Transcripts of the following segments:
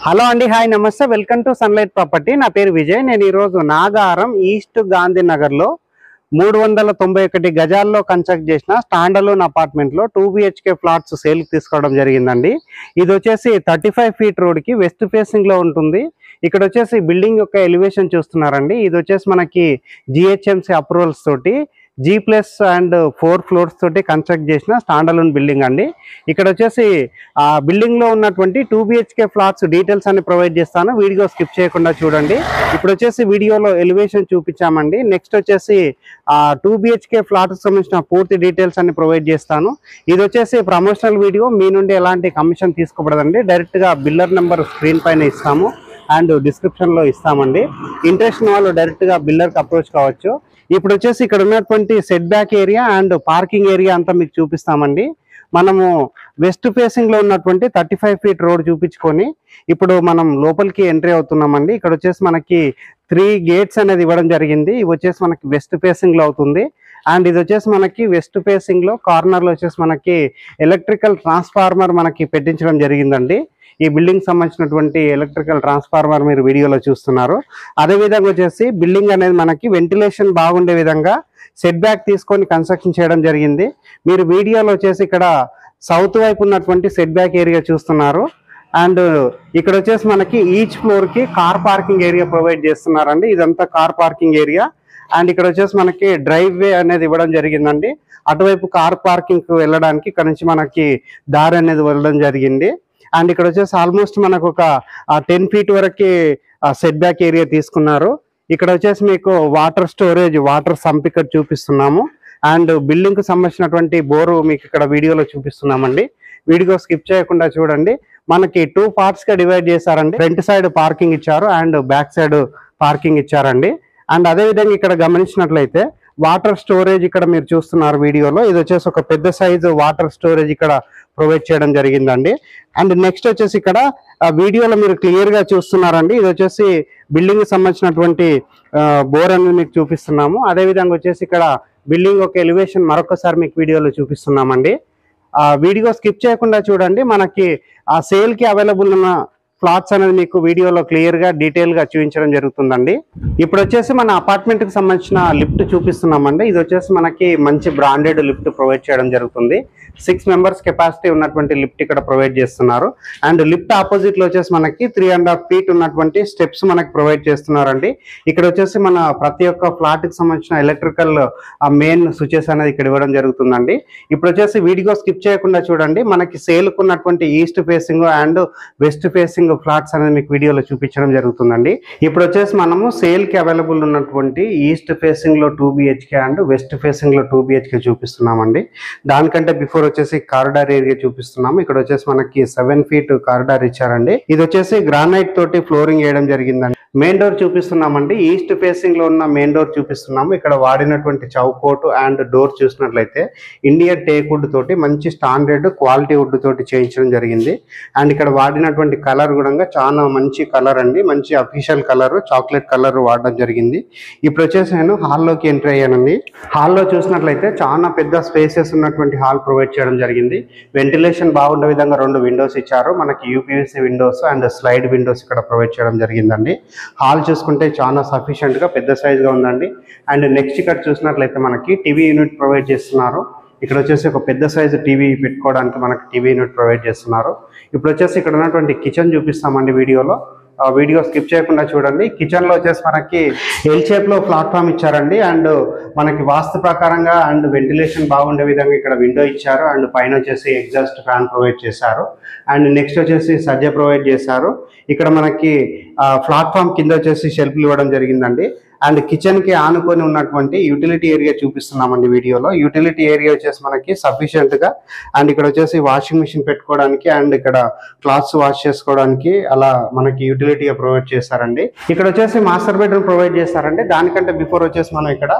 hello అండి hi నమస్తే welcome to sunlight property నా పేరు విజయ్ నేను ఈరోజు నాగారం ఈస్ట్ గాంధీనగర్లో మూడు వందల తొంభై ఒకటి గజాల్లో కన్స్ట్రక్ట్ చేసిన స్టాండలోన్ అపార్ట్మెంట్లో టూ బిహెచ్కే ఫ్లాట్స్ సేల్కి తీసుకోవడం జరిగిందండి ఇది వచ్చేసి థర్టీ ఫైవ్ ఫీట్ రోడ్కి వెస్ట్ ఫేసింగ్లో ఉంటుంది ఇక్కడ వచ్చేసి బిల్డింగ్ యొక్క ఎలివేషన్ చూస్తున్నారండి ఇది వచ్చేసి మనకి జిహెచ్ఎంసీ అప్రూవల్స్ తోటి G plus and four floors తోటి కన్స్ట్రక్ట్ చేసిన స్టాండలోన్ బిల్డింగ్ అండి ఇక్కడ వచ్చేసి ఆ బిల్డింగ్ లో ఉన్నటువంటి టూ బిహెచ్కే ఫ్లాట్స్ డీటెయిల్స్ అన్ని ప్రొవైడ్ చేస్తాను వీడియో స్కిప్ చేయకుండా చూడండి ఇప్పుడు వచ్చేసి వీడియోలో ఎలివేషన్ చూపించామండి నెక్స్ట్ వచ్చేసి ఆ టూ బిహెచ్కే ఫ్లాట్ సంబంధించిన పూర్తి డీటెయిల్స్ అన్ని ప్రొవైడ్ చేస్తాను ఇది వచ్చేసి ప్రమోషనల్ వీడియో మీ నుండి ఎలాంటి కమిషన్ తీసుకోబడదండి డైరెక్ట్ గా బిల్లర్ నెంబర్ స్క్రీన్ పైన ఇస్తాము అండ్ డిస్క్రిప్షన్ లో ఇస్తామండి ఇంట్రెస్ట్ ఉన్న వాళ్ళు డైరెక్ట్ గా బిల్లర్ కి అప్రోచ్ కావచ్చు ఇప్పుడు వచ్చేసి ఇక్కడ ఉన్నటువంటి set back area and parking area అంతా మీకు చూపిస్తామండి మనము వెస్ట్ ఫేసింగ్ లో ఉన్నటువంటి థర్టీ ఫైవ్ ఫీట్ రోడ్ చూపించుకొని ఇప్పుడు మనం లోపలికి ఎంట్రీ అవుతున్నామండి ఇక్కడ వచ్చేసి మనకి త్రీ గేట్స్ అనేది ఇవ్వడం జరిగింది ఇవి వచ్చేసి మనకి వెస్ట్ ఫేసింగ్ లో అవుతుంది అండ్ ఇది వచ్చేసి మనకి వెస్ట్ ఫేసింగ్ లో కార్నర్ లో వచ్చేసి మనకి ఎలక్ట్రికల్ ట్రాన్స్ఫార్మర్ మనకి పెట్టించడం జరిగిందండి ఈ బిల్డింగ్ సంబంధించినటువంటి ఎలక్ట్రికల్ ట్రాన్స్ఫార్మర్ మీరు వీడియోలో చూస్తున్నారు అదే విధంగా వచ్చేసి బిల్డింగ్ అనేది మనకి వెంటిలేషన్ బాగుండే విధంగా సెట్ బ్యాక్ తీసుకొని కన్స్ట్రక్షన్ చేయడం జరిగింది మీరు వీడియోలో వచ్చేసి ఇక్కడ సౌత్ వైపు ఉన్నటువంటి సెట్ బ్యాక్ ఏరియా చూస్తున్నారు అండ్ ఇక్కడ వచ్చేసి మనకి ఈచ్ ఫ్లోర్ కి కార్ పార్కింగ్ ఏరియా ప్రొవైడ్ చేస్తున్నారండి ఇదంతా కార్ పార్కింగ్ ఏరియా అండ్ ఇక్కడ వచ్చేసి మనకి డ్రైవ్ వే అనేది ఇవ్వడం జరిగిందండి అటువైపు కార్ పార్కింగ్ కు వెళ్ళడానికి ఇక్కడ నుంచి మనకి దారి అనేది వెళ్ళడం జరిగింది అండ్ ఇక్కడ వచ్చేసి ఆల్మోస్ట్ మనకు ఒక టెన్ ఫీట్ వరకు సెట్ బ్యాక్ ఏరియా తీసుకున్నారు ఇక్కడ వచ్చేసి మీకు వాటర్ స్టోరేజ్ వాటర్ సంప్ ఇక్కడ చూపిస్తున్నాము అండ్ బిల్డింగ్ కు సంబంధించినటువంటి బోరు మీకు ఇక్కడ వీడియోలో చూపిస్తున్నామండి వీడియో స్కిప్ చేయకుండా చూడండి మనకి టూ పార్ట్స్ గా డివైడ్ చేశారండి ఫ్రంట్ సైడ్ పార్కింగ్ ఇచ్చారు అండ్ బ్యాక్ సైడ్ పార్కింగ్ ఇచ్చారండి అండ్ అదే విధంగా ఇక్కడ గమనించినట్లయితే వాటర్ స్టోరేజ్ ఇక్కడ మీరు చూస్తున్నారు వీడియోలో ఇది వచ్చేసి ఒక పెద్ద సైజు వాటర్ స్టోరేజ్ ఇక్కడ ప్రొవైడ్ చేయడం జరిగిందండి అండ్ నెక్స్ట్ వచ్చేసి ఇక్కడ ఆ వీడియోలో మీరు క్లియర్ గా చూస్తున్నారండి ఇది వచ్చేసి బిల్డింగ్ సంబంధించినటువంటి బోర్ అనేది మీకు చూపిస్తున్నాము అదే విధంగా వచ్చేసి ఇక్కడ బిల్డింగ్ ఒక ఎలివేషన్ మరొకసారి మీకు వీడియోలో చూపిస్తున్నామండి ఆ వీడియో స్కిప్ చేయకుండా చూడండి మనకి ఆ సేల్ కి అవైలబుల్ ఉన్న ఫ్లాట్స్ అనేది మీకు వీడియోలో క్లియర్ గా డీటెయిల్ గా చూపించడం జరుగుతుందండి ఇప్పుడు వచ్చేసి మన అపార్ట్మెంట్ కి సంబంధించిన లిఫ్ట్ చూపిస్తున్నామండి ఇది వచ్చేసి మనకి మంచి బ్రాండెడ్ లిఫ్ట్ ప్రొవైడ్ చేయడం జరుగుతుంది సిక్స్ మెంబర్స్ కెపాసిటీ ఉన్నటువంటి లిఫ్ట్ ఇక్కడ ప్రొవైడ్ చేస్తున్నారు అండ్ లిఫ్ట్ ఆపోజిట్ లో వచ్చేసి మనకి త్రీ అండ్ హాఫ్ ఫీట్ ఉన్నటువంటి స్టెప్స్ మనకి ప్రొవైడ్ చేస్తున్నారండి ఇక్కడ వచ్చేసి మన ప్రతి ఒక్క ఫ్లాట్ కి సంబంధించిన ఎలక్ట్రికల్ మెయిన్ స్విచెస్ అనేది ఇక్కడ ఇవ్వడం జరుగుతుందండి ఇప్పుడు వచ్చేసి వీడియో స్కిప్ చేయకుండా చూడండి మనకి సేల్ ఉన్నటువంటి east facing and west facing flats అనేది మీకు వీడియోలో చూపించడం జరుగుతుందండి ఇప్పుడు వచ్చేసి మనము సేల్ కి అవైలబుల్ ఉన్నటువంటి ఈస్ట్ ఫేసింగ్ లో two BHK and west facing లో టూ బిహెచ్కే చూపిస్తున్నామండి దానికంటే బిఫోర్ వచ్చేసి కారిడార్ ఏరియా చూపిస్తున్నాము ఇక్కడ వచ్చేసి మనకి సెవెన్ ఫీట్ కారిడార్ ఇచ్చారండి ఇది వచ్చేసి గ్రానైట్ తోటి ఫ్లోరింగ్ వేయడం జరిగిందండి మెయిన్ డోర్ చూపిస్తున్నామండి ఈస్ట్ ఫేసింగ్ లో ఉన్న మెయిన్ డోర్ చూపిస్తున్నాము ఇక్కడ వాడినటువంటి చౌకోట్ అండ్ డోర్ చూసినట్లయితే ఇండియన్ టేక్ వుడ్ తోటి మంచి స్టాండర్డ్ క్వాలిటీ వుడ్ తోటి చేయించడం జరిగింది అండ్ ఇక్కడ వాడినటువంటి కలర్ కూడా చాలా మంచి కలర్ అండి మంచి అఫీషియల్ కలర్ చాక్లెట్ కలర్ వాడడం జరిగింది ఇప్పుడు వచ్చేసి నేను హాల్లోకి ఎంట్రీ అయ్యానండి హాల్లో చూసినట్లయితే చాలా పెద్ద స్పేసెస్ ఉన్నటువంటి హాల్ ప్రొవైడ్ చేయడం జరిగింది వెంటిలేషన్ బాగుండే విధంగా రెండు విండోస్ ఇచ్చారు మనకి UPVC windows and slide windows ఇక్కడ ప్రొవైడ్ చేయడం జరిగిందండి హాల్ చూసుకుంటే చాలా సఫిషియెంట్ గా పెద్ద సైజ్ గా ఉందండి అండ్ నెక్స్ట్ ఇక్కడ చూసినట్లయితే మనకి టీవీ యూనిట్ ప్రొవైడ్ చేస్తున్నారు ఇక్కడ వచ్చేసి ఒక పెద్ద సైజు టీవీ పెట్టుకోవడానికి మనకి టీవీ యూనిట్ ప్రొవైడ్ చేస్తున్నారు ఇప్పుడు వచ్చేసి ఇక్కడ ఉన్నటువంటి కిచెన్ చూపిస్తామండి వీడియోలో ఆ వీడియో స్కిప్ చేయకుండా చూడండి కిచెన్ లో వచ్చేసి మనకి ఎల్ షేప్ లో ప్లాట్ఫామ్ ఇచ్చారండి అండ్ మనకి వాస్తు ప్రకారంగా అండ్ వెంటిలేషన్ బాగుండే విధంగా ఇక్కడ విండో ఇచ్చారు అండ్ పైన వచ్చేసి ఎగ్జాస్ట్ ఫ్యాన్ ప్రొవైడ్ చేశారు అండ్ నెక్స్ట్ వచ్చేసి సజ్జ ప్రొవైడ్ చేశారు ఇక్కడ మనకి ప్లాట్ఫామ్ కింద వచ్చేసి షెల్ఫ్లు ఇవ్వడం జరిగిందండి అండ్ కిచెన్ కి ఆనుకొని ఉన్నటువంటి యూటిలిటీ ఏరియా చూపిస్తున్నామండి వీడియోలో యూటిలిటీ ఏరియా వచ్చేసి మనకి సఫిషియెంట్ గా అండ్ ఇక్కడ వచ్చేసి వాషింగ్ మిషన్ పెట్టుకోవడానికి అండ్ ఇక్కడ క్లాత్స్ వాష్ చేసుకోవడానికి అలా మనకి యూటిలిటీగా ప్రొవైడ్ చేశారండి ఇక్కడ వచ్చేసి మాస్టర్ బెడ్రూమ్ ప్రొవైడ్ చేశారండి దానికంటే బిఫోర్ వచ్చేసి మనం ఇక్కడ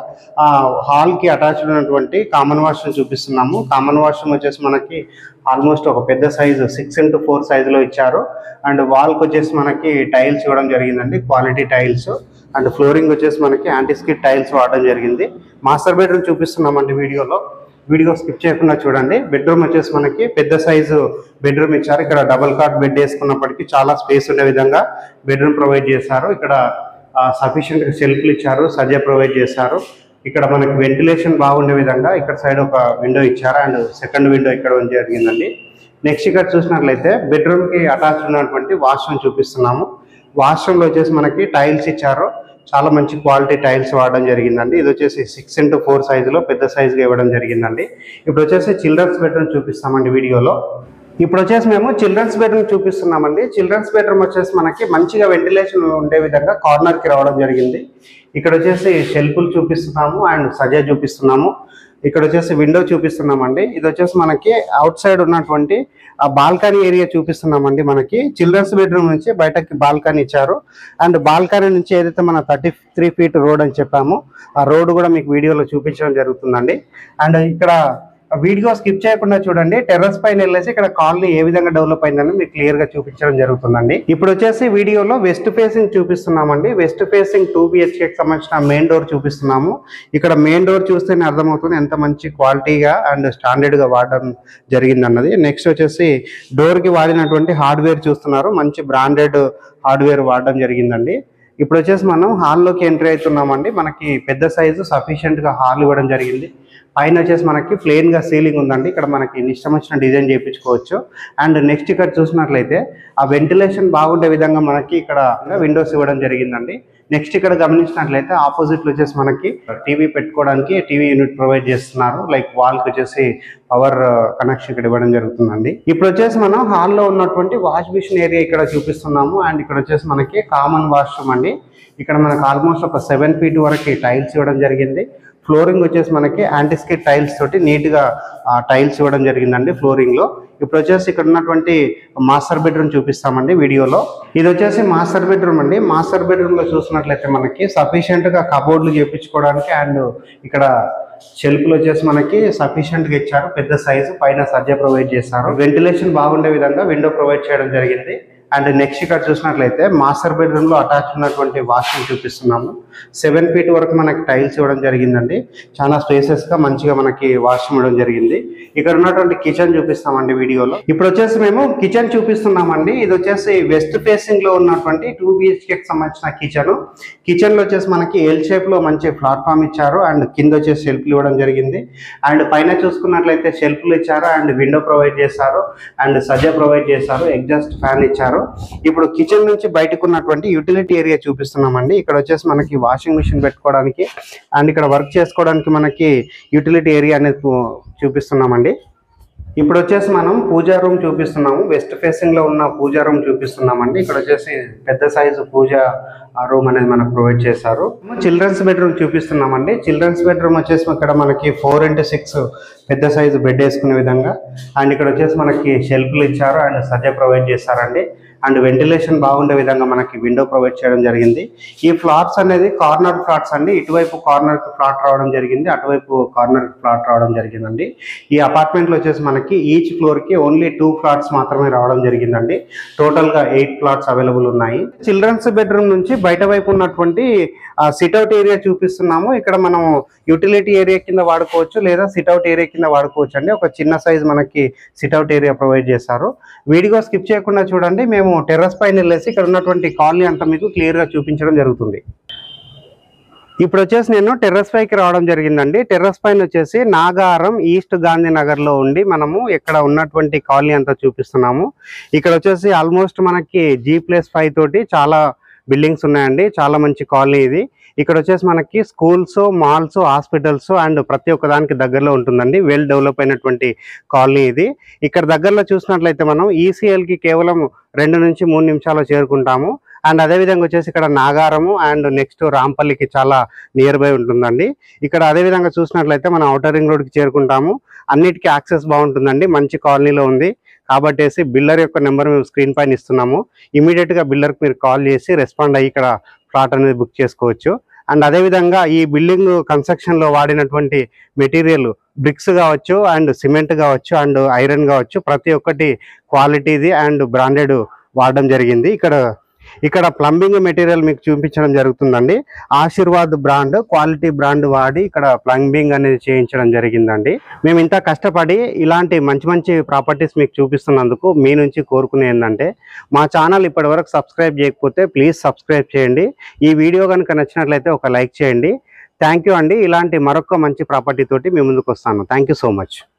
హాల్ కి అటాచ్డ్ ఉన్నటువంటి కామన్ వాష్రూమ్ చూపిస్తున్నాము కామన్ వాష్రూమ్ వచ్చేసి మనకి ఆల్మోస్ట్ ఒక పెద్ద సైజు సిక్స్ ఇంటూ ఫోర్ సైజులో ఇచ్చారు అండ్ వాల్కి వచ్చేసి మనకి టైల్స్ ఇవ్వడం జరిగిందండి క్వాలిటీ టైల్స్ అండ్ ఫ్లోరింగ్ వచ్చేసి మనకి యాంటీస్కిట్ టైల్స్ వాడడం జరిగింది మాస్టర్ బెడ్రూమ్ చూపిస్తున్నామండి వీడియోలో వీడియో స్కిప్ చేయకుండా చూడండి బెడ్రూమ్ వచ్చేసి మనకి పెద్ద సైజు బెడ్రూమ్ ఇచ్చారు ఇక్కడ డబుల్ కాట్ బెడ్ వేసుకున్నప్పటికీ చాలా స్పేస్ ఉండే విధంగా బెడ్రూమ్ ప్రొవైడ్ చేశారు ఇక్కడ సఫిషియెంట్ సెల్ఫ్లు ఇచ్చారు సజ్జ ప్రొవైడ్ చేశారు ఇక్కడ మనకి వెంటిలేషన్ బాగుండే విధంగా ఇక్కడ సైడ్ ఒక విండో ఇచ్చారు అండ్ సెకండ్ విండో ఇక్కడ ఉంది జరిగిందండి నెక్స్ట్ ఇక్కడ చూసినట్లయితే బెడ్రూమ్ కి అటాచ్ ఉన్నటువంటి వాష్రూమ్ చూపిస్తున్నాము వాష్రూమ్ లో వచ్చేసి మనకి టైల్స్ ఇచ్చారు చాలా మంచి క్వాలిటీ టైల్స్ వాడడం జరిగిందండి ఇది వచ్చేసి సిక్స్ ఇంటూ ఫోర్ సైజులో పెద్ద సైజుగా ఇవ్వడం జరిగిందండి ఇప్పుడు వచ్చేసి చిల్డ్రన్స్ బెడ్రూమ్ చూపిస్తామండి వీడియోలో ఇప్పుడు వచ్చేసి మేము చిల్డ్రన్స్ బెడ్రూమ్ చూపిస్తున్నామండి చిల్డ్రన్స్ బెడ్రూమ్ వచ్చేసి మనకి మంచిగా వెంటిలేషన్ ఉండే విధంగా కార్నర్ కి రావడం జరిగింది ఇక్కడ వచ్చేసి షెల్ఫ్లు చూపిస్తున్నాము అండ్ సజా చూపిస్తున్నాము ఇక్కడ వచ్చేసి విండో చూపిస్తున్నామండి ఇది వచ్చేసి మనకి అవుట్ సైడ్ ఉన్నటువంటి ఆ బాల్కనీ ఏరియా చూపిస్తున్నామండి మనకి చిల్డ్రన్స్ బెడ్రూమ్ నుంచి బయటకి బాల్కనీ ఇచ్చారు అండ్ బాల్కనీ నుంచి ఏదైతే మన థర్టీ త్రీ ఫీట్ రోడ్ అని చెప్పామో ఆ రోడ్ కూడా మీకు వీడియోలో చూపించడం జరుగుతుందండి అండ్ ఇక్కడ వీడియో స్కిప్ చేయకుండా చూడండి టెర్రస్ పైన వెళ్ళేసి ఇక్కడ కాలనీ ఏ విధంగా డెవలప్ అయిందని మీకు క్లియర్ గా చూపించడం జరుగుతుందండి ఇప్పుడు వచ్చేసి వీడియోలో వెస్ట్ ఫేసింగ్ చూపిస్తున్నామండి వెస్ట్ ఫేసింగ్ టూ బిహెచ్కే సంబంధించిన మెయిన్ డోర్ చూపిస్తున్నాము ఇక్కడ మెయిన్ డోర్ చూస్తేనే అర్థమవుతుంది ఎంత మంచి క్వాలిటీగా అండ్ స్టాండర్డ్ గా వాడడం జరిగింది అన్నది నెక్స్ట్ వచ్చేసి డోర్ కి వాడినటువంటి హార్డ్వేర్ చూస్తున్నారు మంచి బ్రాండెడ్ హార్డ్వేర్ వాడడం జరిగిందండి ఇప్పుడు వచ్చేసి మనం హాల్లోకి ఎంట్రీ అవుతున్నామండి మనకి పెద్ద సైజు సఫిషియెంట్ గా హాల్ ఇవ్వడం జరిగింది పైన వచ్చేసి మనకి ప్లెయిన్ గా సీలింగ్ ఉందండి ఇక్కడ మనకి ఇష్టం వచ్చిన డిజైన్ చేయించుకోవచ్చు అండ్ నెక్స్ట్ ఇక్కడ చూసినట్లయితే ఆ వెంటిలేషన్ బాగుండే విధంగా మనకి ఇక్కడ విండోస్ ఇవ్వడం జరిగిందండి నెక్స్ట్ ఇక్కడ గమనించినట్లయితే ఆపోజిట్ వచ్చేసి మనకి టీవీ పెట్టుకోవడానికి టీవీ యూనిట్ ప్రొవైడ్ చేస్తున్నారు లైక్ వాల్ కి వచ్చేసి పవర్ కనెక్షన్ ఇక్కడ ఇవ్వడం జరుగుతుందండి ఇప్పుడు వచ్చేసి మనం హాల్లో ఉన్నటువంటి వాష్ మిషన్ ఏరియా ఇక్కడ చూపిస్తున్నాము అండ్ ఇక్కడ వచ్చేసి మనకి కామన్ వాష్రూమ్ అండి ఇక్కడ మనకు ఆల్మోస్ట్ ఒక సెవెన్ ఫీట్ వరకు టైల్స్ ఇవ్వడం జరిగింది ఫ్లోరింగ్ వచ్చేసి మనకి యాంటిస్కిట్ టైల్స్ తోటి నీట్ గా టైల్స్ ఇవ్వడం జరిగిందండి ఫ్లోరింగ్ లో ఇప్పుడు వచ్చేసి ఇక్కడ ఉన్నటువంటి మాస్టర్ బెడ్రూమ్ చూపిస్తామండి వీడియోలో ఇది వచ్చేసి మాస్టర్ బెడ్రూమ్ అండి మాస్టర్ బెడ్రూమ్ లో చూసినట్లయితే మనకి సఫిషియెంట్ గా కబోర్డ్లు చేపించుకోవడానికి అండ్ ఇక్కడ షెల్ఫ్లు వచ్చేసి మనకి సఫిషియెంట్ గా ఇచ్చారు పెద్ద సైజు పైన సజ్జ ప్రొవైడ్ చేశారు వెంటిలేషన్ బాగుండే విధంగా విండో ప్రొవైడ్ చేయడం జరిగింది అండ్ నెక్స్ట్ ఇక్కడ చూసినట్లయితే మాస్టర్ బెడ్రూమ్ లో అటాచ్ ఉన్నటువంటి వాష్రూమ్ చూపిస్తున్నాము సెవెన్ ఫీట్ వరకు మనకి టైల్స్ ఇవ్వడం జరిగిందండి చాలా స్పేసెస్ గా మంచిగా మనకి వాష్రూమ్ ఇవ్వడం జరిగింది ఇక్కడ ఉన్నటువంటి కిచెన్ చూపిస్తామండి వీడియోలో ఇప్పుడు వచ్చేసి మేము కిచెన్ చూపిస్తున్నామండి ఇది వచ్చేసి వెస్ట్ ఫేసింగ్ లో ఉన్నటువంటి టూ బిహెచ్కే కి సంబంధించిన కిచెన్ కిచెన్ లో వచ్చేసి మనకి ఎల్ షేప్ లో మంచి ప్లాట్ఫామ్ ఇచ్చారు అండ్ కింద వచ్చేసి షెల్ఫ్లు ఇవ్వడం జరిగింది అండ్ పైన చూసుకున్నట్లయితే షెల్ఫ్లు ఇచ్చారు అండ్ విండో ప్రొవైడ్ చేశారు అండ్ సజ్జ ప్రొవైడ్ చేశారు ఎగ్జాస్ట్ ఫ్యాన్ ఇచ్చారు ఇప్పుడు కిచెన్ నుంచి బయటకు ఉన్నటువంటి యూటిలిటీ ఏరియా చూపిస్తున్నామండి ఇక్కడ వచ్చేసి మనకి వాషింగ్ మిషన్ పెట్టుకోవడానికి అండ్ ఇక్కడ వర్క్ చేసుకోవడానికి మనకి యూటిలిటీ ఏరియా అనేది చూ- చూపిస్తున్నామండి ఇప్పుడు వచ్చేసి మనం పూజా రూమ్ చూపిస్తున్నాము వెస్ట్ ఫేసింగ్ లో ఉన్న పూజా రూమ్ చూపిస్తున్నామండి ఇక్కడ వచ్చేసి పెద్ద సైజు పూజ రూమ్ అనేది మనకు ప్రొవైడ్ చేశారు చిల్డ్రన్స్ బెడ్రూమ్ చూపిస్తున్నామండి చిల్డ్రన్స్ బెడ్రూమ్ వచ్చేసి ఇక్కడ మనకి ఫోర్ ఇంటూ సిక్స్ పెద్ద సైజు బెడ్ వేసుకునే విధంగా అండ్ ఇక్కడ వచ్చేసి మనకి షెల్ఫ్లు ఇచ్చారు అండ్ సజ్జ ప్రొవైడ్ చేశారండి అండ్ వెంటిలేషన్ బాగుండే విధంగా మనకి విండో ప్రొవైడ్ చేయడం జరిగింది ఈ ఫ్లాట్స్ అనేది కార్నర్ ఫ్లాట్స్ అండి ఇటువైపు కార్నర్ కి ఫ్లాట్ రావడం జరిగింది అటువైపు కార్నర్ కి ఫ్లాట్ రావడం జరిగిందండి ఈ అపార్ట్మెంట్ లో వచ్చేసి మనకి ఈచ్ ఫ్లోర్ కి ఓన్లీ టూ ఫ్లాట్స్ మాత్రమే రావడం జరిగిందండి టోటల్ గా ఎయిట్ ఫ్లాట్స్ అవైలబుల్ ఉన్నాయి చిల్డ్రన్స్ బెడ్రూమ్ నుంచి బయట వైపు ఉన్నటువంటి సిట్అవుట్ ఏరియా చూపిస్తున్నాము ఇక్కడ మనం యూటిలిటీ ఏరియా కింద వాడుకోవచ్చు లేదా సిట్అవుట్ ఏరియా కింద వాడుకోవచ్చు అండి ఒక చిన్న సైజ్ మనకి సిట్అవుట్ ఏరియా ప్రొవైడ్ చేశారు వీడియో స్కిప్ చేయకుండా చూడండి మేము టెర్రస్ పైన వెళ్ళేసి ఇక్కడ ఉన్నటువంటి కాలనీ అంతా మీకు క్లియర్ గా చూపించడం జరుగుతుంది ఇప్పుడు వచ్చేసి నేను టెర్రస్ పైకి రావడం జరిగిందండి టెర్రస్ పైన వచ్చేసి నాగారం ఈస్ట్ గాంధీనగర్ లో ఉండి మనము ఇక్కడ ఉన్నటువంటి కాలనీ అంతా చూపిస్తున్నాము ఇక్కడ వచ్చేసి ఆల్మోస్ట్ మనకి జీ ప్లస్ ఫైవ్ తోటి చాలా బిల్డింగ్స్ ఉన్నాయండి చాలా మంచి కాలనీ ఇది ఇక్కడ వచ్చేసి మనకి స్కూల్స్ మాల్స్ హాస్పిటల్స్ అండ్ ప్రతి ఒక్క దానికి దగ్గరలో ఉంటుందండి వెల్ డెవలప్ అయినటువంటి కాలనీ ఇది ఇక్కడ దగ్గరలో చూసినట్లయితే మనం ఈసీఎల్ కి కేవలం రెండు నుంచి మూడు నిమిషాలు చేరుకుంటాము అండ్ అదే విధంగా వచ్చేసి ఇక్కడ నాగారము అండ్ నెక్స్ట్ రాంపల్లికి చాలా నియర్ బై ఉంటుందండి ఇక్కడ అదే విధంగా చూసినట్లయితే మనం అవుటర్ రింగ్ రోడ్ కి చేరుకుంటాము అన్నిటికీ యాక్సెస్ బాగుంటుందండి మంచి కాలనీలో ఉంది కాబట్టేసి బిల్లర్ యొక్క నెంబర్ మేము స్క్రీన్ పైన ఇస్తున్నాము ఇమీడియట్ గా బిల్లర్ కి మీరు కాల్ చేసి రెస్పాండ్ అయ్యి ఇక్కడ ఫ్లాట్ అనేది బుక్ చేసుకోవచ్చు అండ్ అదే విధంగా ఈ బిల్డింగ్ కన్స్ట్రక్షన్ లో వాడినటువంటి మెటీరియల్ బ్రిక్స్ కావచ్చు అండ్ సిమెంట్ కావచ్చు అండ్ ఐరన్ కావచ్చు ప్రతి ఒక్కటి క్వాలిటీది అండ్ బ్రాండెడ్ వాడడం జరిగింది ఇక్కడ ఇక్కడ ప్లంబింగ్ మెటీరియల్ మీకు చూపించడం జరుగుతుందండి ఆశీర్వాద్ బ్రాండ్ క్వాలిటీ బ్రాండ్ వాడి ఇక్కడ ప్లంబింగ్ అనేది చేయించడం జరిగిందండి మేము ఇంత కష్టపడి ఇలాంటి మంచి మంచి ప్రాపర్టీస్ మీకు చూపిస్తున్నందుకు మీ నుంచి కోరుకునే ఏంటంటే మా ఛానల్ ఇప్పటి వరకు సబ్స్క్రైబ్ చేయకపోతే ప్లీజ్ సబ్స్క్రైబ్ చేయండి ఈ వీడియో కనుక నచ్చినట్లయితే ఒక లైక్ చేయండి థ్యాంక్ యూ అండి ఇలాంటి మరొక మంచి ప్రాపర్టీ తోటి మీ ముందుకు వస్తాను థ్యాంక్ యూ సో మచ్